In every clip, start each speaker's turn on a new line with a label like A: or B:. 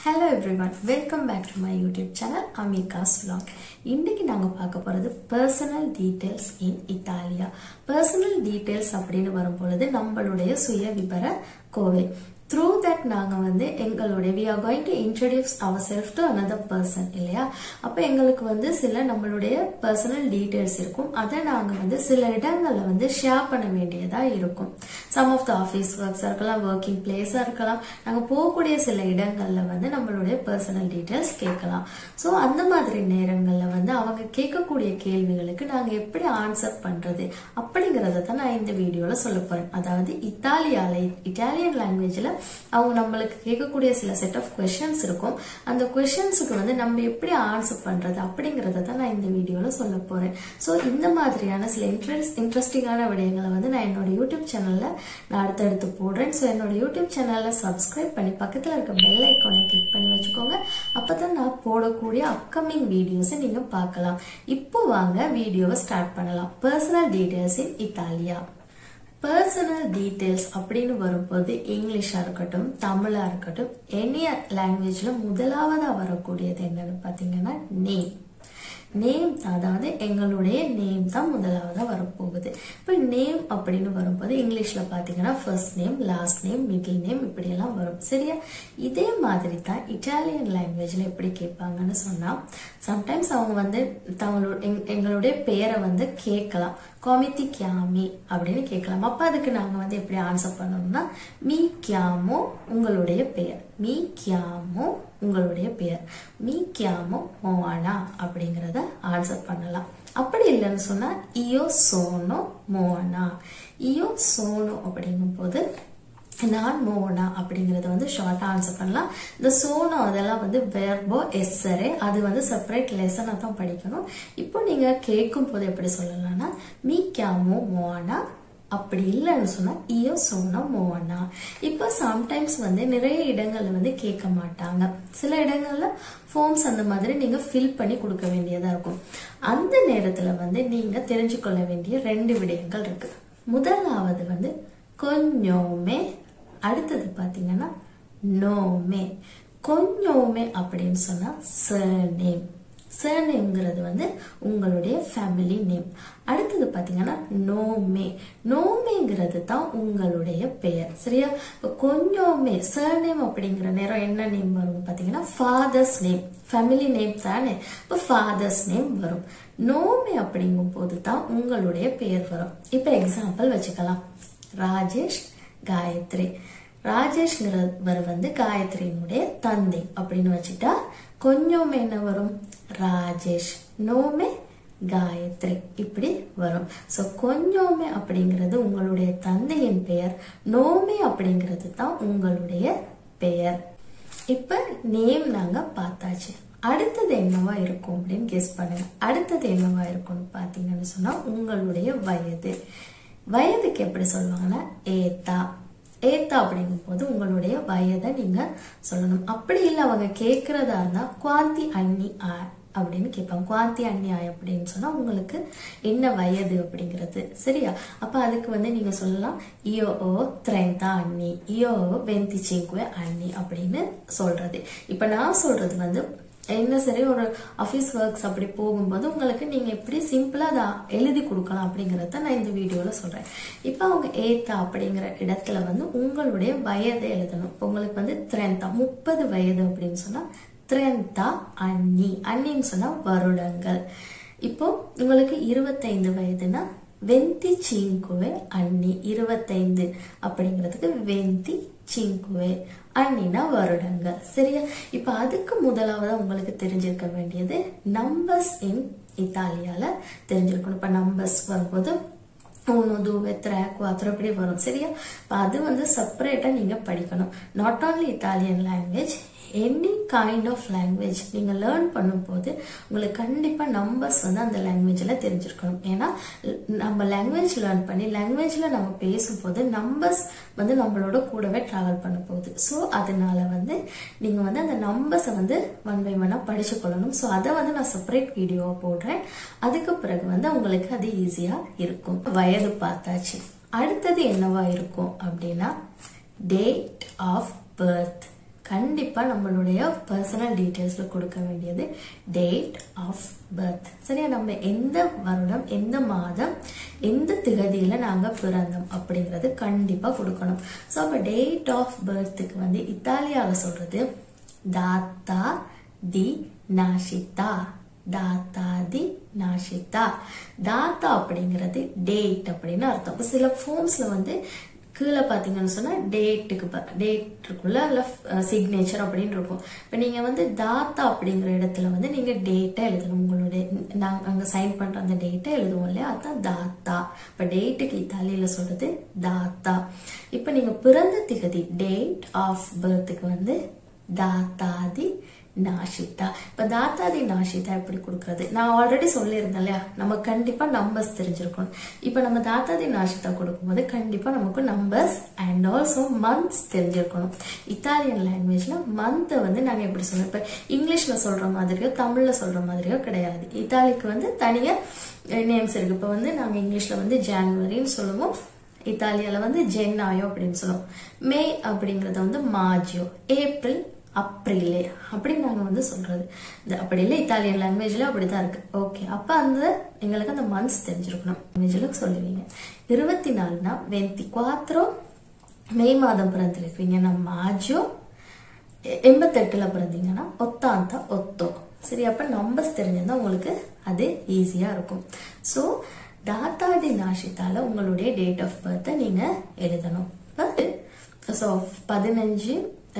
A: hello everyone welcome back to my YouTube channel Amigas vlog இன்னைக்கு நாங்கள் பார்க்க போகிறது personal details in Italia personal details அப்படின்னு வரும் பொழுது நம்மளுடைய சுய விபர கோவை த்ரூ தட் நாங்கள் வந்து எங்களுடைய we are going to introduce our self to another person இல்லையா அப்போ எங்களுக்கு வந்து சில நம்மளுடைய பர்சனல் டீட்டெயில்ஸ் இருக்கும் அதை நாங்கள் வந்து சில இடங்களில் வந்து ஷேர் பண்ண வேண்டியதாக இருக்கும் சம் ஆஃப் த ஆஃபீஸ் ஒர்க்ஸாக இருக்கலாம் ஒர்க்கிங் பிளேஸாக இருக்கலாம் நாங்கள் போகக்கூடிய சில இடங்களில் வந்து நம்மளுடைய பர்சனல் டீட்டெயில்ஸ் கேட்கலாம் ஸோ அந்த மாதிரி நேரங்களில் வந்து அவங்க கேட்கக்கூடிய கேள்விகளுக்கு நாங்கள் எப்படி ஆன்சர் பண்ணுறது அப்படிங்கிறத தான் நான் இந்த வீடியோவில் சொல்ல போகிறேன் அதாவது இத்தாலியால இட்டாலியன் லாங்குவேஜில் அவங்க நம்மளுக்கு கேட்கக்கூடிய சில செட் ஆஃப் கொஷின்ஸ் இருக்கும் அந்த கொஷின்ஸுக்கு வந்து நம்ம எப்படி ஆன்சர் பண்ணுறது அப்படிங்கிறத தான் நான் இந்த வீடியோவில் சொல்ல போகிறேன் ஸோ இந்த மாதிரியான சில இன்ட்ரெஸ்ட் இன்ட்ரெஸ்டிங்கான விடயங்களை வந்து நான் என்னோட யூடியூப் சேனலில் நான் அடுத்தடுத்து போடுறேன் ஸோ என்னோட யூடியூப் சேனலில் சப்ஸ்கிரைப் பண்ணி பக்கத்தில் இருக்க பெல் ஐக்கானை கிளிக் பண்ணி வச்சுக்கோங்க அப்போ தான் நான் போடக்கூடிய அப்கமிங் வீடியோஸை நீங்கள் பார்க்கலாம் இப்போ வாங்க வீடியோவை ஸ்டார்ட் பண்ணலாம் personal details in Italia personal details அப்படின்னு வரும்போது இங்கிலீஷாக இருக்கட்டும் தமிழாக இருக்கட்டும் எனி லாங்குவேஜில் முதலாவதாக வரக்கூடியது என்னன்னு பார்த்தீங்கன்னா நேம் நேம் அதாவது எங்களுடைய நேம் தான் முதலாவதாக வரப்போகுது இப்போ நேம் அப்படின்னு வரும்போது இங்கிலீஷில் பார்த்தீங்கன்னா first name last name middle name இப்படியெல்லாம் வரும் சரியா இதே மாதிரி தான் இட்டாலியன் லாங்குவேஜில் எப்படி கேட்பாங்கன்னு சொன்னால் சம்டைம்ஸ் அவங்க வந்து தங்களோட எங்களுடைய பெயரை வந்து கேட்கலாம் கோமித்தி கியாமி அப்படின்னு கேட்கலாம் அப்போ அதுக்கு நாங்கள் வந்து எப்படி ஆன்சர் பண்ணணும்னா மீ கியாமோ உங்களுடைய பெயர் மீ கியாமோ உங்களுடைய பெயர் மீ கியாமோ மோவானா அப்படிங்கிறத ஆன்சர் பண்ணலாம் அப்படி இல்லைன்னு சொன்னா இயோ சோனோ மோனா இயோ சோனோ அப்படிங்கும் போது நான் மோனா அப்படிங்கறத வந்து ஷார்ட்டா ஆன்சர் பண்ணலாம் இந்த சோனோ அதெல்லாம் வந்து வெர்போ எஸ்ஸரே அது வந்து செப்பரேட் லெசனை தான் படிக்கணும் இப்போ நீங்க கேட்கும் போது எப்படி சொல்லலாம்னா மீ கியாமோ மோனா அப்படி இல்லைன்னு சொன்னா இயோ சோனா மோனா இப்போ சம்டைம்ஸ் வந்து நிறைய இடங்கள்ல வந்து கேட்க மாட்டாங்க சில இடங்கள்ல ஃபார்ம்ஸ் அந்த மாதிரி நீங்க ஃபில் பண்ணி கொடுக்க வேண்டியதா இருக்கும் அந்த நேரத்துல வந்து நீங்க தெரிஞ்சுக்கொள்ள வேண்டிய ரெண்டு விடயங்கள் இருக்கு முதலாவது வந்து கொஞ்சோமே அடுத்தது பாத்தீங்கன்னா நோமே கொஞ்சோமே அப்படின்னு சொன்னா சர்நேம் சர்நேம்ங்கிறது வந்து உங்களுடைய ஃபேமிலி நேம் அடுத்தது பார்த்தீங்கன்னா நோமே நோமேங்கிறது தான் உங்களுடைய பெயர் சரியா கொஞ்சோமே சர்நேம் அப்படிங்கிற நேரம் என்ன நேம் வரும் பார்த்தீங்கன்னா ஃபாதர்ஸ் நேம் ஃபேமிலி நேம் தானே இப்போ ஃபாதர்ஸ் நேம் வரும் நோமே அப்படிங்கும் போது தான் உங்களுடைய பெயர் வரும் இப்போ எக்ஸாம்பிள் வச்சுக்கலாம் ராஜேஷ் காயத்ரி ராஜேஷ்ங்கிறவர் வந்து காயத்ரியினுடைய தந்தை அப்படின்னு வச்சுட்டா கொஞ்சம் என்ன வரும் ராஜேஷ் நோமே காயத்ரி இப்படி வரும் ஸோ கொஞ்சோமே அப்படிங்கிறது உங்களுடைய தந்தையின் பெயர் நோமே அப்படிங்கிறது தான் உங்களுடைய பெயர் இப்ப நேம் நாங்க பார்த்தாச்சு அடுத்தது என்னவா இருக்கும் அப்படின்னு கெஸ் பண்ணுங்க அடுத்தது என்னவா இருக்கும்னு பாத்தீங்கன்னு சொன்னா உங்களுடைய வயது வயதுக்கு எப்படி சொல்லுவாங்கன்னா ஏத்தா ஏத்தா அப்படிங்கும் போது உங்களுடைய வயதை நீங்க சொல்லணும் அப்படி இல்லை அவங்க கேட்கறதா இருந்தா குவாந்தி அண்ணி ஆ அப்படின்னு கேட்பாங்க குவாந்தி அண்ணி ஆய் அப்படின்னு சொன்னா உங்களுக்கு என்ன வயது அப்படிங்கிறது சரியா அப்ப அதுக்கு வந்து நீங்க சொல்லலாம் இயோ ஓ த்ரெண்டா அண்ணி இயோ வெந்தி சிங்குவே அண்ணி அப்படின்னு சொல்றது இப்ப நான் சொல்றது வந்து என்ன சரி ஒரு ஆஃபீஸ் ஒர்க்ஸ் அப்படி போகும்போது உங்களுக்கு நீங்க எப்படி சிம்பிளா அதை எழுதி கொடுக்கலாம் அப்படிங்கறத நான் இந்த வீடியோல சொல்றேன் இப்போ அவங்க ஏத்தா அப்படிங்கிற இடத்துல வந்து உங்களுடைய வயதை எழுதணும் உங்களுக்கு வந்து திரேந்தா முப்பது வயது அப்படின்னு சொன்னா திரேந்தா அண்ணி அண்ணின்னு சொன்னா வருடங்கள் இப்போ உங்களுக்கு இருபத்தைந்து வயதுனா வெந்தி சிங்குவே அண்ணி இருபத்தைந்து அப்படிங்கிறதுக்கு வெந்தி சிங்குவே அண்ணினா வருடங்கள் சரியா இப்ப அதுக்கு முதலாவது உங்களுக்கு தெரிஞ்சிருக்க வேண்டியது நம்பர்ஸ் இன் இத்தாலியால தெரிஞ்சிருக்கணும் இப்ப நம்பர்ஸ் வரும்போது ஒன்று தூவே த்ரே குவாத்திரம் இப்படி வரும் சரியா இப்போ அது வந்து செப்பரேட்டாக நீங்கள் படிக்கணும் not only Italian language any kind of language நீங்கள் லேர்ன் பண்ணும்போது உங்களுக்கு கண்டிப்பாக நம்பர்ஸ் வந்து அந்த லாங்குவேஜில் தெரிஞ்சிருக்கணும் ஏன்னா நம்ம லாங்குவேஜ் லேர்ன் பண்ணி லாங்குவேஜில் நம்ம பேசும்போது நம்பர்ஸ் வந்து நம்மளோட கூடவே ட்ராவல் பண்ண போகுது ஸோ அதனால வந்து நீங்கள் வந்து அந்த நம்பர்ஸை வந்து ஒன் பை ஒன்னாக படிச்சு கொள்ளணும் ஸோ அதை வந்து நான் செப்பரேட் வீடியோவாக போடுறேன் அதுக்கு பிறகு வந்து உங்களுக்கு அது ஈஸியாக இருக்கும் வயது பார்த்தாச்சு அடுத்தது என்னவா இருக்கும் அப்படின்னா டேட் ஆஃப் பர்த் கண்டிப்பா நம்மளுடைய பர்சனல் டீட்டெயில்ஸ்ல கொடுக்க வேண்டியது டேட் ஆஃப் பர்த் சரியா நம்ம எந்த வருடம் எந்த மாதம் எந்த திகதியில நாங்க பிறந்தோம் அப்படிங்கறது கண்டிப்பா கொடுக்கணும் ஸோ அப்ப டேட் ஆஃப் பர்த்துக்கு வந்து இத்தாலியால சொல்றது தாத்தா தி நாஷிதா தாத்தா தி நாஷிதா தாத்தா அப்படிங்கிறது டேட் அப்படின்னு அர்த்தம் இப்ப சில ஃபார்ம்ஸ்ல வந்து கீழே பார்த்தீங்கன்னு சொன்னா டேட்டுக்கு டேட் இருக்குல்ல இல்ல சிக்னேச்சர் அப்படின்னு இருக்கும் இப்போ நீங்க வந்து தாத்தா அப்படிங்கிற இடத்துல வந்து நீங்க டேட்டை எழுதணும் உங்களுடைய நாங்க அங்க சைன் பண்ற அந்த டேட்டை எழுதுவோம் இல்லையா அதான் தாத்தா இப்போ டேட்டுக்கு இத்தாலியில சொல்றது தாத்தா இப்போ நீங்க பிறந்த திகதி டேட் ஆஃப் பர்த்துக்கு வந்து தாத்தாதி நாஷிதா இப்ப தாத்தாதி நாஷிதா எப்படி கொடுக்கறது நான் ஆல்ரெடி சொல்லியிருந்தேன் இல்லையா நம்ம கண்டிப்பா நம்பர்ஸ் தெரிஞ்சிருக்கணும் இப்ப நம்ம தாத்தாதி நாஷிதா கொடுக்கும்போது கண்டிப்பா நமக்கு நம்பர்ஸ் அண்ட் ஆல்சோ மந்த்ஸ் தெரிஞ்சிருக்கணும் இத்தாலியன் லாங்குவேஜ்ல மந்த் வந்து நாங்க எப்படி சொல்றோம் இப்ப இங்கிலீஷ்ல சொல்ற மாதிரியோ தமிழ்ல சொல்ற மாதிரியோ கிடையாது இத்தாலிக்கு வந்து தனியா நேம்ஸ் இருக்கு இப்ப வந்து நாங்க இங்கிலீஷ்ல வந்து ஜான்வரின்னு சொல்லுவோம் இத்தாலியால வந்து ஜென்னாயோ அப்படின்னு சொல்லுவோம் மே அப்படிங்கறத வந்து மாஜியோ ஏப்ரல் அப்ரிலே அப்படின்னு நாங்க வந்து சொல்றது இந்த அப்படி இல்லை இத்தாலியன் லாங்குவேஜ்ல அப்படிதான் இருக்கு ஓகே அப்ப அந்த எங்களுக்கு அந்த மந்த்ஸ் தெரிஞ்சிருக்கணும் லாங்குவேஜ்ல சொல்லுவீங்க இருபத்தி நாலுனா வெந்தி குவாத்திரோ மே மாதம் பிறந்திருப்பீங்கன்னா மாஜோ எண்பத்தெட்டுல பிறந்தீங்கன்னா ஒத்தாந்தா ஒத்தோ சரி அப்ப நம்பர்ஸ் தெரிஞ்சிருந்தா உங்களுக்கு அது ஈஸியா இருக்கும் ஸோ தாத்தாடி நாஷித்தால உங்களுடைய டேட் ஆஃப் பர்த்தை நீங்க எழுதணும் ஸோ பதினஞ்சு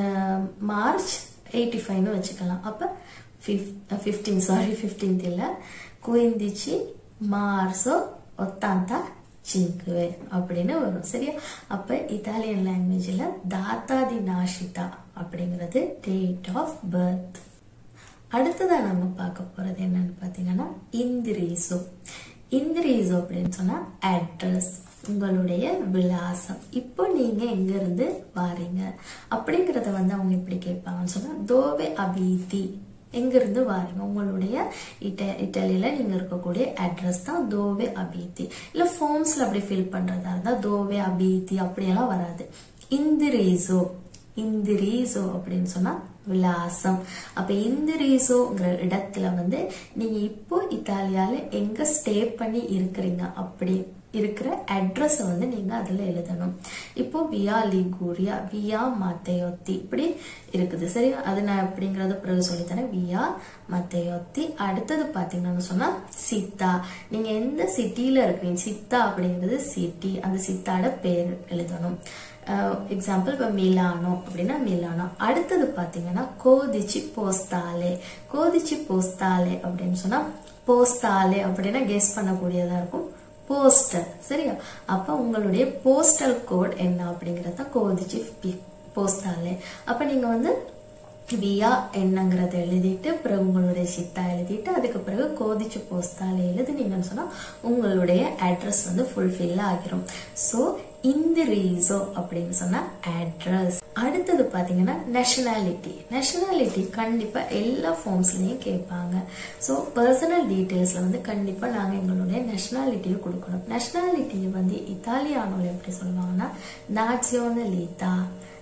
A: மார்ச் எயிட்டி ஃபைவ்னு வச்சுக்கலாம் அப்போ ஃபிஃப்டீன் சாரி ஃபிஃப்டீன்த் இல்லை குயிந்திச்சு மார்ஸோ ஒத்தாந்தா சிங்குவே அப்படின்னு வரும் சரியா அப்ப இத்தாலியன் லாங்குவேஜ்ல தாத்தாதி நாஷிதா அப்படிங்கிறது டேட் ஆஃப் பர்த் அடுத்ததா நம்ம பார்க்க போறது என்னன்னு பாத்தீங்கன்னா இந்திரீசோ இந்திரீசோ அப்படின்னு சொன்னா அட்ரஸ் உங்களுடைய விலாசம் இப்போ நீங்க எங்க இருந்து வாரீங்க அப்படிங்கறத வந்து அவங்க எப்படி கேட்பாங்கன்னு சொன்னா தோவே அபீதி எங்க இருந்து வாரீங்க உங்களுடைய இட்ட இட்டலியில நீங்க இருக்கக்கூடிய அட்ரஸ் தான் தோவே அபீதி இல்ல ஃபார்ம்ஸ்ல அப்படி ஃபில் பண்றதா இருந்தா தோவே அபீதி அப்படியெல்லாம் வராது இந்திரீசோ இந்திரீசோ அப்படின்னு சொன்னா விலாசம் அப்ப இந்திரீசோங்கிற இடத்துல வந்து நீங்க இப்போ இத்தாலியால எங்க ஸ்டே பண்ணி இருக்கிறீங்க அப்படி இருக்கிற அட்ரஸ் வந்து நீங்க அதுல எழுதணும் இப்போ வியா லிகூரியா வியா மத்தையொத்தி இப்படி இருக்குது சரி அது நான் எப்படிங்கறத பிறகு சொல்லித்தரேன் வியா மத்தையொத்தி அடுத்தது பாத்தீங்கன்னு சொன்னா சித்தா நீங்க எந்த சிட்டில இருக்கீங்க சித்தா அப்படிங்கிறது சிட்டி அந்த சித்தாட பேர் எழுதணும் எக்ஸாம்பிள் இப்போ மிலானோ அப்படின்னா மிலானோ அடுத்தது பார்த்தீங்கன்னா கோதிச்சி போஸ்தாலே கோதிச்சி போஸ்தாலே அப்படின்னு சொன்னா போஸ்தாலே அப்படின்னா கெஸ் பண்ணக்கூடியதா இருக்கும் போஸ்டல் சரியா அப்ப உங்களுடைய போஸ்டல் கோட் என்ன அப்படிங்கறத கோதிச்சு போஸ்டாலே அப்ப நீங்க வந்து வியா என்னங்கிறத எழுதிட்டு பிறகு உங்களுடைய சித்தா எழுதிட்டு அதுக்கு பிறகு கோதிச்சு போஸ்டால எழுதுனீங்கன்னு சொன்னா உங்களுடைய அட்ரஸ் வந்து ஃபுல்ஃபில் ஆகிரும் ஸோ இந்த ரீசோ அப்படின்னு சொன்னா அட்ரஸ் அடுத்தது பாத்தீங்கன்னா நேஷனாலிட்டி நேஷனாலிட்டி கண்டிப்பா எல்லா ஃபார்ம்ஸ்லயும் கேட்பாங்க ஸோ பர்சனல் டீட்டெயில்ஸ்ல வந்து கண்டிப்பா நாங்க எங்களுடைய நேஷனாலிட்டியை கொடுக்கணும் நேஷனாலிட்டியை வந்து இத்தாலியானோல எப்படி சொல்லுவாங்கன்னா நாச்சியோனலிதா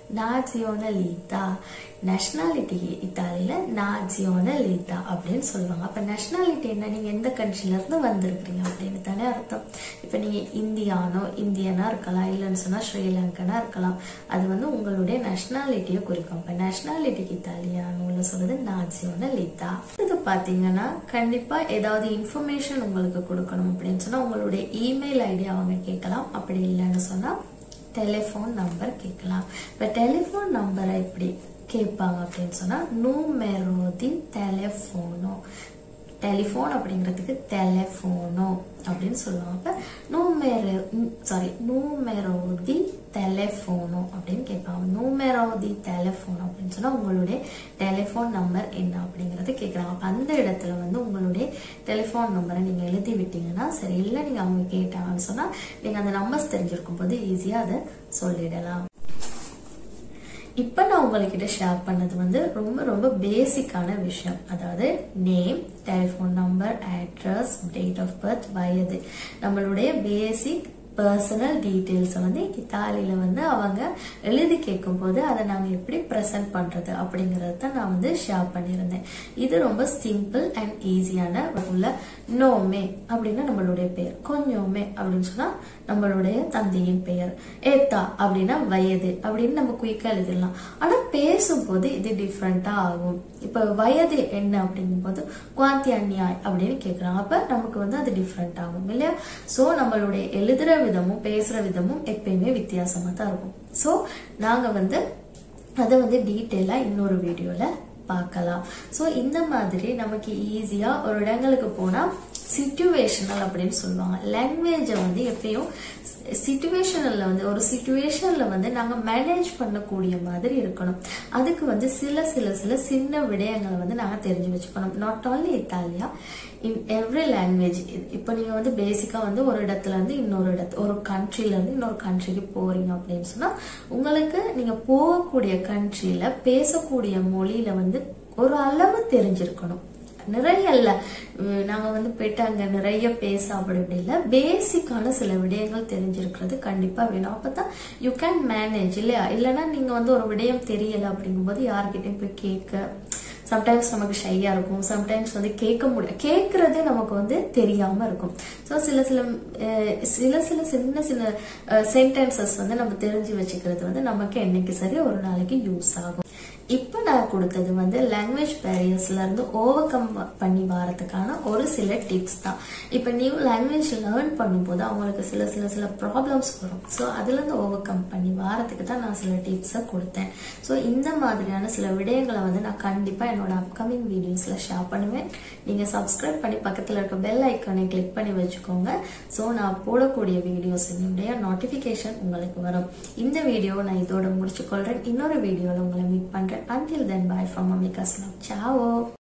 A: நாஜியோனலிதா நேஷனாலிட்டி இத்தாலியில நாஜியோனலிதா அப்படின்னு சொல்லுவாங்க அப்ப நேஷனாலிட்டி என்ன நீங்க எந்த கண்ட்ரில இருந்து வந்திருக்கிறீங்க அப்படின்னு தானே அர்த்தம் இப்ப நீங்க இந்தியானோ இந்தியனா இருக்கலாம் இல்லைன்னு சொன்னா ஸ்ரீலங்கனா இருக்கலாம் அது வந்து உங்களுடைய நேஷனாலிட்டியை குறிக்கும் இப்ப நேஷனாலிட்டிக்கு இத்தாலியானோல சொல்றது நாஜியோனலிதா இது பாத்தீங்கன்னா கண்டிப்பா ஏதாவது இன்ஃபர்மேஷன் உங்களுக்கு கொடுக்கணும் அப்படின்னு சொன்னா உங்களுடைய இமெயில் ஐடி அவங்க கேட்கலாம் அப்படி இல்லைன்னு சொன்னா டெலிஃபோன் நம்பர் கேட்கலாம் இப்போ டெலிஃபோன் நம்பரை எப்படி கேட்பாங்க அப்படின்னு சொன்னா நூமெரோ தி டெலிஃபோனோ டெலிஃபோன் அப்படிங்கிறதுக்கு டெலிஃபோனோ அப்படின்னு சொல்லுவாங்க அப்ப நூமெரோ சாரி நூமெரோ தி டெலிஃபோனோ அப்படின்னு கேட்பாங்க நூமெரோ தி டெலிஃபோன் அப்படின்னு சொன்னா உங்களுடைய டெலிஃபோன் நம்பர் என்ன அப்படிங்கறது கேட்குறாங்க அப்ப அந்த இடத்துல வந்து உங்களுடைய டெலிஃபோன் நம்பரை நீங்க எழுதி விட்டீங்கன்னா சரி இல்லை நீங்க அவங்க கேட்டாங்கன்னு சொன்னா நீங்க அந்த நம்பர்ஸ் தெரிஞ்சிருக்கும் போது ஈஸியா அதை சொல்லிடலாம் இப்போ நான் உங்ககிட்ட ஷேர் பண்ணது வந்து ரொம்ப ரொம்ப பேசிக்கான விஷயம் அதாவது name telephone number address date of birth வயது நம்மளுடைய பேசிக் பர்சனல் டீட்டெயில்ஸை வந்து இத்தாலியில வந்து அவங்க எழுதி கேட்கும்போது அதை நாங்கள் எப்படி ப்ரெசென்ட் பண்றது அப்படிங்கறத தான் நான் வந்து ஷேர் பண்ணியிருந்தேன் இது ரொம்ப சிம்பிள் அண்ட் ஈஸியான உள்ள நோமே அப்படின்னா நம்மளுடைய பெயர் கொஞ்சமே அப்படின்னு சொன்னா நம்மளுடைய தந்தையின் பெயர் ஏத்தா அப்படின்னா வயது அப்படின்னு நம்ம குயிக்கா எழுதிடலாம் ஆனா பேசும்போது இது டிஃப்ரெண்டா ஆகும் இப்ப வயது என்ன அப்படிங்கும்போது குவாந்தி அந்நியாய் அப்படின்னு கேக்குறாங்க அப்ப நமக்கு வந்து அது டிஃப்ரெண்ட் ஆகும் இல்லையா சோ நம்மளுடைய எழுதுற விதமும் பேசுற விதமும் எப்பயுமே வித்தியாசமா தான் இருக்கும் சோ நாங்க வந்து அதை வந்து டீட்டெயிலா இன்னொரு வீடியோல பார்க்கலாம் ஸோ இந்த மாதிரி நமக்கு ஈஸியா ஒரு இடங்களுக்கு போனா சிச்சுவேஷனல் அப்படின்னு சொல்லுவாங்க லாங்குவேஜை வந்து எப்பயும் சிச்சுவேஷனல்ல வந்து ஒரு சிச்சுவேஷன்ல வந்து நாங்க மேனேஜ் பண்ணக்கூடிய மாதிரி இருக்கணும் அதுக்கு வந்து சில சில சில சின்ன விடயங்களை வந்து நாங்க தெரிஞ்சு வச்சுக்கணும் not only Italia in every language இப்போ நீங்க வந்து பேசிக்கா வந்து ஒரு இடத்துல இருந்து இன்னொரு இடத்து ஒரு கண்ட்ரில இருந்து இன்னொரு கண்ட்ரிக்கு போறீங்க அப்படின்னு சொன்னா உங்களுக்கு நீங்க போகக்கூடிய கண்ட்ரில பேசக்கூடிய மொழியில வந்து ஒரு அளவு தெரிஞ்சிருக்கணும் நிறைய இல்ல உம் நாங்க வந்து போயிட்டு அங்க நிறைய பேச அப்படி இப்படி இல்ல பேசிக்கான சில விடயங்கள் தெரிஞ்சிருக்கிறது கண்டிப்பா வேணும் அப்பதான் யூ கேன் மேனேஜ் இல்லையா இல்லைன்னா நீங்க வந்து ஒரு விடயம் தெரியல அப்படிங்கும்போது யார்கிட்டயும் போய் கேட்க சம்டைம்ஸ் நமக்கு ஷையா இருக்கும் சம்டைம்ஸ் வந்து கேட்க முடியும் கேட்கறதே நமக்கு வந்து தெரியாம இருக்கும் ஸோ சில சில அஹ், சில சில சின்ன சின்ன சென்டென்சஸ் வந்து நம்ம தெரிஞ்சு வச்சுக்கிறது வந்து நமக்கு என்னைக்கு சரி ஒரு நாளைக்கு யூஸ் ஆகும் இப்போ நான் கொடுத்தது வந்து லாங்குவேஜ் பேரியர்ஸ்ல இருந்து ஓவர் கம் பண்ணி வரதுக்கான ஒரு சில டிப்ஸ் தான் இப்போ நியூ லாங்குவேஜ் லேர்ன் பண்ணும்போது அவங்களுக்கு சில சில சில ப்ராப்ளம்ஸ் வரும் ஸோ அதுல இருந்து ஓவர் கம் பண்ணி வரதுக்கு தான் நான் சில டிப்ஸை கொடுத்தேன் ஸோ இந்த மாதிரியான சில விடயங்களை வந்து நான் கண்டிப்பா என்னோட அப்கமிங் வீடியோஸ்ல ஷேர் பண்ணுவேன் நீங்க சப்ஸ்கிரைப் பண்ணி பக்கத்துல இருக்க பெல் ஐக்கானை கிளிக் பண்ணி வச்சுக்கோங்க ஸோ நான் போடக்கூடிய வீடியோஸ் என்னுடைய நோட்டிபிகேஷன் உங்களுக்கு வரும் இந்த வீடியோ நான் இதோட முடிச்சுக்கொள்றேன் இன்னொரு வீடியோல உங்களை மீட் பண்றேன் until then bye from Amika's Love ciao